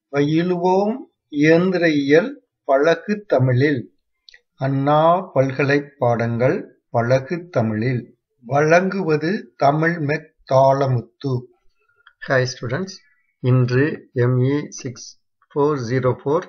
பயிலுவோம் இயந்திர இயல் பழகு தமிழில்! அண்ணா பல்கலைப் பாடங்கள் பழகு தமிழில்! வழங்குவது தமிழ்மெக் தாளமுத்து. Hi students, இன்று ME six four zero four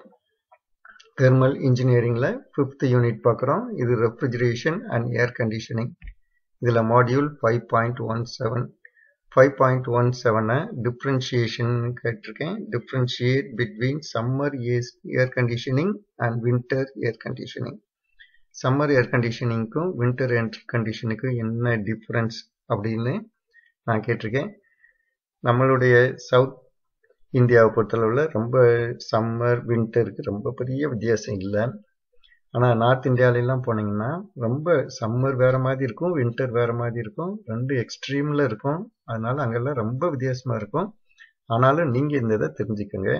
thermal இன்ஜினியரிங்ல ஃபிஃப்த் யூனிட் பார்க்குறோம் இது ரெஃப்ரிஜரேஷன் அண்ட் ஏர் கண்டிஷனிங் இதில் module five point one seven five point one செவனை டிஃப்ரென்ஷியேஷன் கேட்டிருக்கேன் differentiate between summer as air conditioning and winter air conditioning summer air கண்டிஷனிங்க்கும் winter air கண்டிஷனுக்கும் என்ன difference அப்படின்னு நான் கேட்டிருக்கேன் நம்மளுடைய சவுத் இந்தியாவை பொறுத்தளவில் ரொம்ப சம்மர் வின்டருக்கு ரொம்ப பெரிய வித்தியாசம் இல்லை ஆனால் நார்த் இந்தியாவிலலாம் போனீங்கன்னா ரொம்ப சம்மர் வேறு மாதிரி இருக்கும் வின்டர் வேறு மாதிரி இருக்கும் ரெண்டு எக்ஸ்ட்ரீமில் இருக்கும் அதனால் அங்கெல்லாம் ரொம்ப வித்தியாசமாக இருக்கும் ஆனாலும் நீங்கள் இந்த இதை தெரிஞ்சுக்கோங்க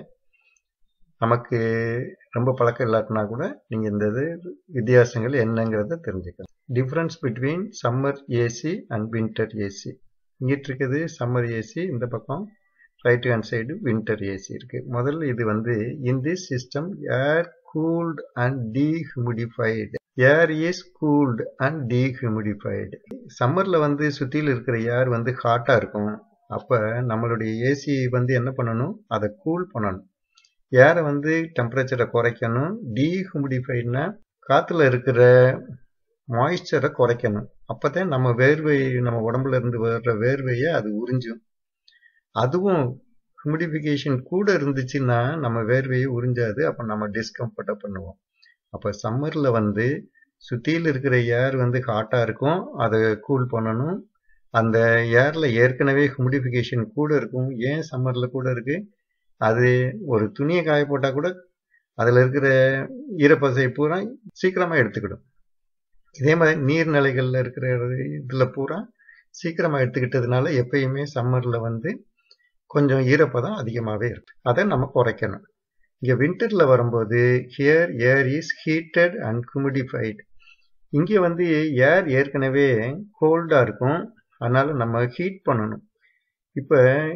நமக்கு ரொம்ப பழக்கம் இல்லாட்டினா கூட நீங்கள் இந்த இது வித்தியாசங்கள் என்னங்கிறத தெரிஞ்சுக்கணும் difference between summer AC and winter AC இங்கிட்டு இருக்குது சம்மர் ஏசி இந்த பக்கம் right hand side winter AC இருக்கு முதல்ல இது வந்து in this system air cooled and dehumidified air is cooled and dehumidified சம்மர்ல வந்து சுற்றியில் இருக்கிற ஏர் வந்து ஹாட்டா இருக்கும் அப்ப நம்மளுடைய ஏசி வந்து என்ன பண்ணணும் அதை கூல் பண்ணணும் ஏரை வந்து டெம்பரேச்சரை குறைக்கணும் டீஹியூமிடிஃபைட்னா காத்துல இருக்கிற மாய்ஸ்சரை குறைக்கணும் அப்பதான் நம்ம வேர்வை நம்ம உடம்புல இருந்து வர்ற வேர்வையை அது உறிஞ்சும் அதுவும் ஹியூமிடிஃபிகேஷன் கூட இருந்துச்சுன்னா நம்ம வேர்வையை உறிஞ்சாது அப்போ நம்ம டிஸ்கம்ஃபர்ட்டை பண்ணுவோம் அப்போ சம்மரில் வந்து சுற்றியில் இருக்கிற ஏர் வந்து ஹாட்டாக இருக்கும் அதை கூல் பண்ணணும் அந்த ஏரில் ஏற்கனவே ஹியூமிடிஃபிகேஷன் கூட இருக்கும் ஏன் சம்மரில் கூட இருக்கு அது ஒரு துணியை காய போட்டால் கூட அதில் இருக்கிற ஈரப்பசை பூரா சீக்கிரமாக எடுத்துக்கிடும் இதே மாதிரி நீர்நிலைகளில் இருக்கிற இதில் பூரா சீக்கிரமாக எடுத்துக்கிட்டதுனால எப்பயுமே சம்மரில் வந்து கொஞ்சம் ஈரப்பதம் அதிகமாகவே இருக்கு அதை நம்ம குறைக்கணும் இங்கே வின்டரில் வரும்போது here air is heated and humidified இங்கே வந்து ஏர் ஏற்கனவே கோல்டாக இருக்கும் அதனால நம்ம ஹீட் பண்ணணும் இப்போ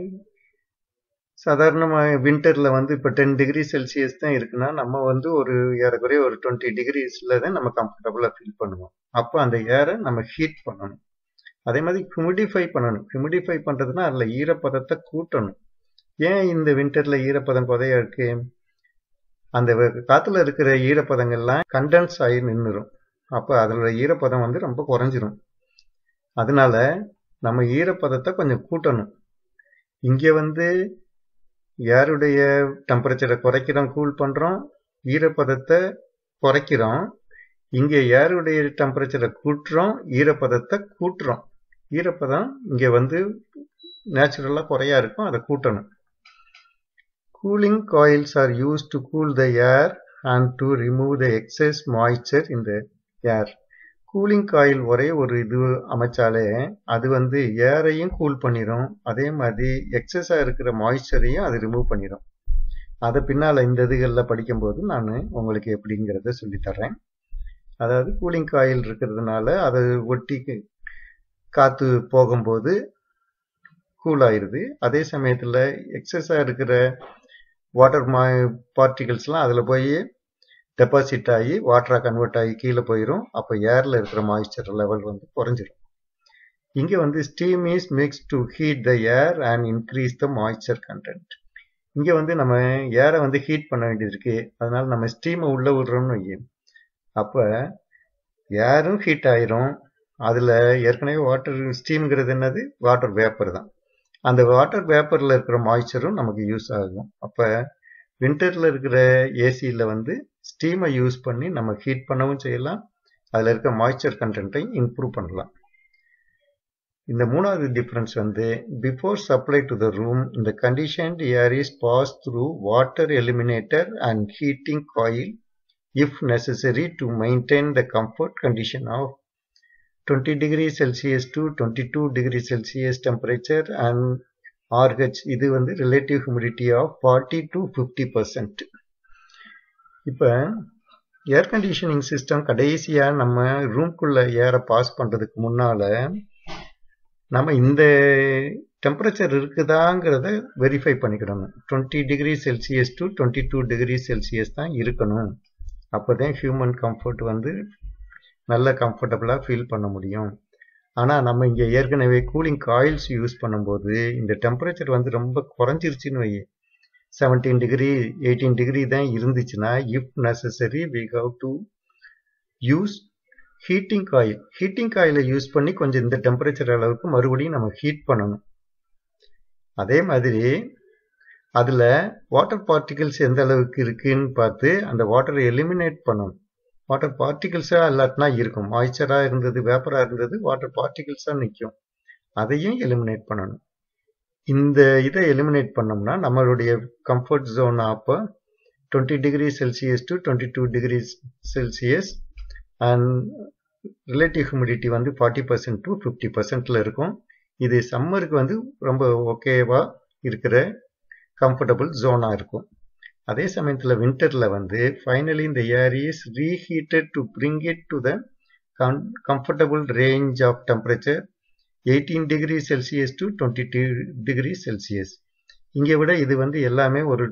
சாதாரணமாக வின்டரில் வந்து இப்போ டென் டிகிரி செல்சியஸ் தான் இருக்குன்னா நம்ம வந்து ஒரு ஏறக்குறைய ஒரு டுவெண்ட்டி டிகிரிஸில் தான் நம்ம கம்ஃபர்டபுளாக ஃபீல் பண்ணுவோம் அப்போ அந்த ஏரை நம்ம ஹீட் பண்ணணும் அதே மாதிரி ஹியூமிடிஃபை பண்ணணும் ஹியூமிடிஃபை பண்ணுறதுனா அதில் ஈரப்பதத்தை கூட்டணும் ஏன் இந்த வின்டரில் ஈரப்பதம் குறையா இருக்கு அந்த காற்றுல இருக்கிற ஈரப்பதங்கள்லாம் கண்டென்ஸ் ஆகி நின்றுடும் அப்போ அதோட ஈரப்பதம் வந்து ரொம்ப குறைஞ்சிரும் அதனால நம்ம ஈரப்பதத்தை கொஞ்சம் கூட்டணும் இங்கே வந்து ஏருடைய டெம்பரேச்சரை குறைக்கிறோம் கூல் பண்ணுறோம் ஈரப்பதத்தை குறைக்கிறோம் இங்கே ஏருடைய டெம்பரேச்சரை கூட்டுறோம் ஈரப்பதத்தை கூட்டுறோம் ஈரப்பதம் இங்கே வந்து நேச்சுரலாக குறையா இருக்கும் அதை கூட்டணும் cooling coils are used to cool the air and to remove the excess moisture இந்த ஏர் கூலிங் காயில் ஒரே ஒரு இது அமைச்சாலே அது வந்து ஏரையும் கூல் பண்ணிடும் அதே மாதிரி எக்ஸஸாக இருக்கிற மாய்ச்சரையும் அது ரிமூவ் பண்ணிடும் அதை பின்னால் இந்த இதுகளில் படிக்கும்போது நான் உங்களுக்கு எப்படிங்கிறத சொல்லித்தரேன் அதாவது கூலிங் காயில் இருக்கிறதுனால அதை ஒட்டி காற்று போகும்போது கூல் ஆயிடுது அதே சமயத்தில் எக்ஸஸாக இருக்கிற வாட்டர் மா பார்ட்டிகல்ஸ்லாம் அதில் போய் டெபாசிட் ஆகி வாட்டராக கன்வெர்ட் ஆகி கீழே போயிடும் அப்போ ஏரில் இருக்கிற மாய்ஸ்சர் லெவல் வந்து குறைஞ்சிரும் இங்கே வந்து steam is mix to heat the air and increase the moisture content இங்கே வந்து நம்ம ஏரை வந்து ஹீட் பண்ண வேண்டியது இருக்கு அதனால நம்ம ஸ்டீமை உள்ளே விடுறோம்னு வைங்க அப்போ ஏரும் ஹீட் ஆயிரும் அதில் ஏற்கனவே வாட்டர் ஸ்டீம்ங்கிறது என்னது வாட்டர் வேப்பர் தான் அந்த வாட்டர் வேப்பரில் இருக்கிற மாய்ச்சரும் நமக்கு யூஸ் ஆகும் அப்போ வின்டரில் இருக்கிற ஏசியில் வந்து ஸ்டீமை யூஸ் பண்ணி நம்ம ஹீட் பண்ணவும் செய்யலாம் அதில் இருக்க மாய்ச்சர் கண்டென்ட்டையும் இம்ப்ரூவ் பண்ணலாம் இந்த மூணாவது டிஃப்ரென்ஸ் வந்து before supply to the room இந்த conditioned air is pass through water eliminator and heating coil if necessary to maintain the comfort condition of 20 degree Celsius to 22 degree Celsius temperature and RH இது வந்து relative humidity of 40 to 50 percent இப்போ air conditioning system கடைசியாக நம்ம ரூம்குள்ள ஏரை pass பண்ணுறதுக்கு முன்னால் நம்ம இந்த டெம்பரேச்சர் இருக்குதாங்கிறத வெரிஃபை பண்ணிக்கிடணும் twenty degree Celsius to twenty two degree Celsius தான் இருக்கணும் அப்போ தான் ஹியூமன் கம்ஃபர்ட் வந்து நல்ல கம்ஃபர்டபுளாக ஃபீல் பண்ண முடியும் ஆனால் நம்ம இங்கே ஏற்கனவே கூலிங் காயில்ஸ் யூஸ் பண்ணும்போது இந்த டெம்பரேச்சர் வந்து ரொம்ப குறைஞ்சிருச்சுன்னு வை செவன்டீன் டிகிரி எயிட்டீன் டிகிரி தான் இருந்துச்சுன்னா if necessary we have to use heating coil heating காயிலை யூஸ் பண்ணி கொஞ்சம் இந்த டெம்பரேச்சர் அளவுக்கு மறுபடியும் நம்ம ஹீட் பண்ணணும் அதே மாதிரி அதில் வாட்டர் பார்ட்டிகிள்ஸ் எந்த அளவுக்கு இருக்குன்னு பார்த்து அந்த வாட்டரை எலிமினேட் பண்ணணும் வாட்டர் பார்ட்டிகிள்ஸாக இல்லாட்டினா இருக்கும் மாய்ச்சராக இருந்தது வேப்பராக இருந்தது வாட்டர் பார்ட்டிகிள்ஸாக நிற்கும் அதையும் எலிமினேட் பண்ணணும் இந்த இதை எலிமினேட் பண்ணோம்னா நம்மளுடைய கம்ஃபர்ட் ஜோன் அப்போ twenty degree Celsius to twenty two degree Celsius and relative humidity வந்து ஃபார்ட்டி பர்சன்ட் டு ஃபிஃப்டி பர்சன்டில் இருக்கும் இது சம்மருக்கு வந்து ரொம்ப ஓகேவாக இருக்கிற கம்ஃபர்டபுள் ஜோனாக இருக்கும் அதே சமயத்தில் வின்டரில் வந்து ஃபைனலி இந்த air is reheated to bring it to the comfortable range of temperature eighteen degree Celsius to twenty two degree Celsius இங்கே விட இது வந்து எல்லாமே ஒரு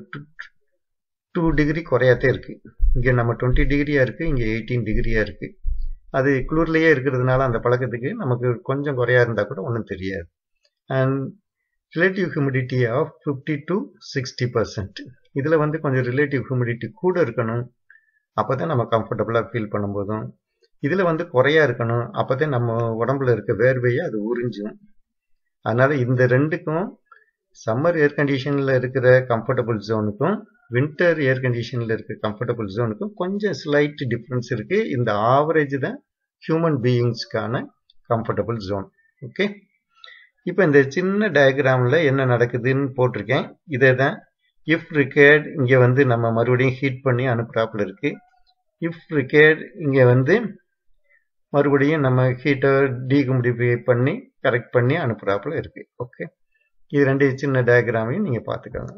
டூ டிகிரி குறையாத்தே இருக்குது இங்கே நம்ம டுவெண்ட்டி டிகிரியாக இருக்குது இங்கே எயிட்டீன் டிகிரியாக இருக்குது அது குளிர்லேயே இருக்கிறதுனால அந்த பழக்கத்துக்கு நமக்கு கொஞ்சம் குறையா இருந்தால் கூட ஒன்றும் தெரியாது and relative humidity of fifty to sixty percent இதில் வந்து கொஞ்சம் ரிலேட்டிவ் ஹியூமிடிட்டி கூட இருக்கணும் அப்போ தான் நம்ம கம்ஃபர்டபுளாக ஃபீல் பண்ணும்போதும் இதில் வந்து குறையா இருக்கணும் அப்போ தான் நம்ம உடம்புல இருக்க வேர்வையை அது உறிஞ்சும் அதனால் இந்த ரெண்டுக்கும் சம்மர் ஏர் கண்டிஷனில் இருக்கிற கம்ஃபர்டபுள் ஜோனுக்கும் வின்டர் ஏர் கண்டிஷனில் இருக்க கம்ஃபர்டபுள் ஜோனுக்கும் கொஞ்சம் ஸ்லைட் டிஃப்ரென்ஸ் இருக்குது இந்த ஆவரேஜ் தான் ஹியூமன் பீயிங்ஸ்க்கான கம்ஃபர்டபுள் ஜோன் ஓகே இப்போ இந்த சின்ன டயக்ராமில் என்ன நடக்குதுன்னு போட்டிருக்கேன் இதே தான் இஃப் ரிக்கேர்ட் இங்கே வந்து நம்ம மறுபடியும் ஹீட் பண்ணி அனுப்புகிறாப்புல இருக்குது இஃப் ரிக்கேர்ட் இங்கே வந்து மறுபடியும் நம்ம ஹீட்டை டீகம்டிஃபை பண்ணி கரெக்ட் பண்ணி அனுப்புகிறாப்புல இருக்குது ஓகே இது ரெண்டு சின்ன டயக்ராமையும் நீங்கள் பார்த்துக்கோங்க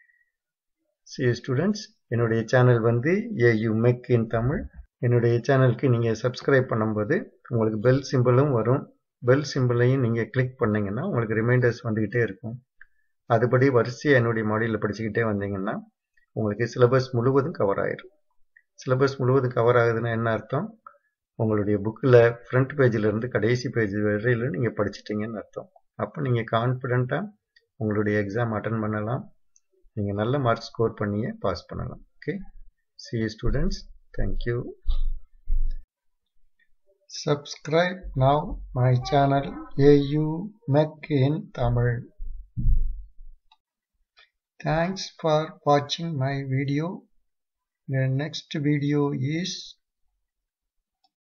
சி ஸ்டூடெண்ட்ஸ் என்னுடைய சேனல் வந்து ஏயு மெக் இன் தமிழ் என்னுடைய சேனலுக்கு நீங்கள் சப்ஸ்கிரைப் பண்ணும்போது உங்களுக்கு பெல் சிம்பிளும் வரும் பெல் சிம்பிளையும் நீங்கள் கிளிக் பண்ணிங்கன்னா உங்களுக்கு ரிமைண்டர்ஸ் வந்துக்கிட்டே இருக்கும் அதுபடி வரிசையாக என்னுடைய மாடியில் படிச்சுக்கிட்டே வந்தீங்கன்னா உங்களுக்கு சிலபஸ் முழுவதும் கவர் ஆயிடும் சிலபஸ் முழுவதும் கவர் ஆகுதுன்னா என்ன அர்த்தம் உங்களுடைய புக்கில் ஃப்ரண்ட் பேஜிலேருந்து கடைசி பேஜ் வரையில் நீங்கள் படிச்சிட்டிங்கன்னு அர்த்தம் அப்போ நீங்கள் கான்ஃபிடெண்ட்டாக உங்களுடைய எக்ஸாம் அட்டன் பண்ணலாம் நீங்கள் நல்ல மார்க் ஸ்கோர் பண்ணியே பாஸ் பண்ணலாம் okay see students thank you Subscribe now my channel AU Mech in Tamil. Thanks for watching my video. The next video is